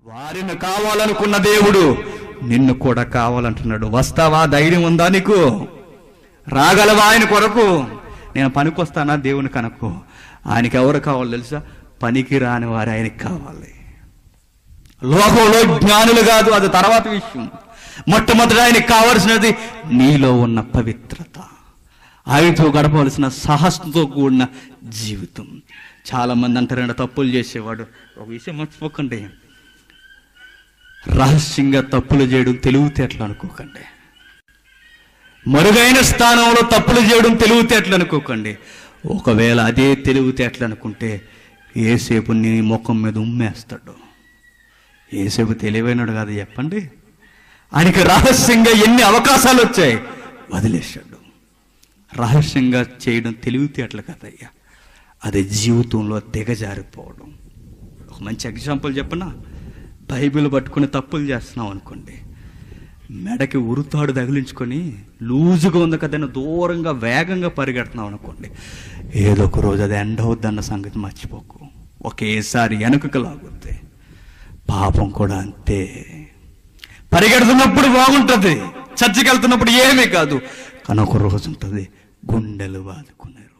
వారిని కావాలనుకున్న దేవుడు నిన్ను కూడా కావాలంటున్నాడు వస్తావా ధైర్యం ఉందా నీకు రాగలవా ఆయన కొరకు నేను పనికొస్తానా దేవుని కనుక్కో ఆయనకి ఎవరు కావాలి తెలుసా పనికి రాని వారు ఆయనకి కావాలి లోకంలో జ్ఞానులు కాదు అది తర్వాత విషయం మొట్టమొదటి ఆయనకి కావలసినది నీలో ఉన్న పవిత్రత ఆయనతో గడపవలసిన సాహసంతో కూడిన జీవితం చాలా మంది అంటారండి తప్పులు చేసేవాడు ఒక విషయం మర్చిపోకండి రహస్యంగా తప్పులు చేయడం తెలివితేటలు అనుకోకండి మరుగైన స్థానంలో తప్పులు చేయడం తెలివితేటలు అనుకోకండి ఒకవేళ అదే తెలివితేటలు అనుకుంటే ఏసేపు నీ ముఖం మీద ఉమ్మేస్తాడు ఏసేపు తెలివైనడు కాదు చెప్పండి ఆయనకి రహస్యంగా ఎన్ని అవకాశాలు వచ్చాయి వదిలేశాడు రహస్యంగా చేయడం తెలివితేటలు కదయ్యా అది జీవితంలో దిగజారిపోవడం ఒక మంచి ఎగ్జాంపుల్ చెప్పనా బైబిల్ పట్టుకుని తప్పులు చేస్తున్నాం అనుకోండి మెడకి ఉరుతాడు తగిలించుకొని లూజుగా ఉంది కదని దూరంగా వేగంగా పరిగెడుతున్నాం అనుకోండి ఏదో ఒక రోజు అది ఎండ్ అవుద్దన్న సంగతి మర్చిపోకు ఒకేసారి వెనుకకు లాగుద్ది పాపం కూడా అంతే పరిగెడుతున్నప్పుడు బాగుంటుంది చర్చికి వెళ్తున్నప్పుడు ఏమీ కాదు కానీ ఒక రోజు ఉంటుంది గుండెలు బాదుకునే రోజు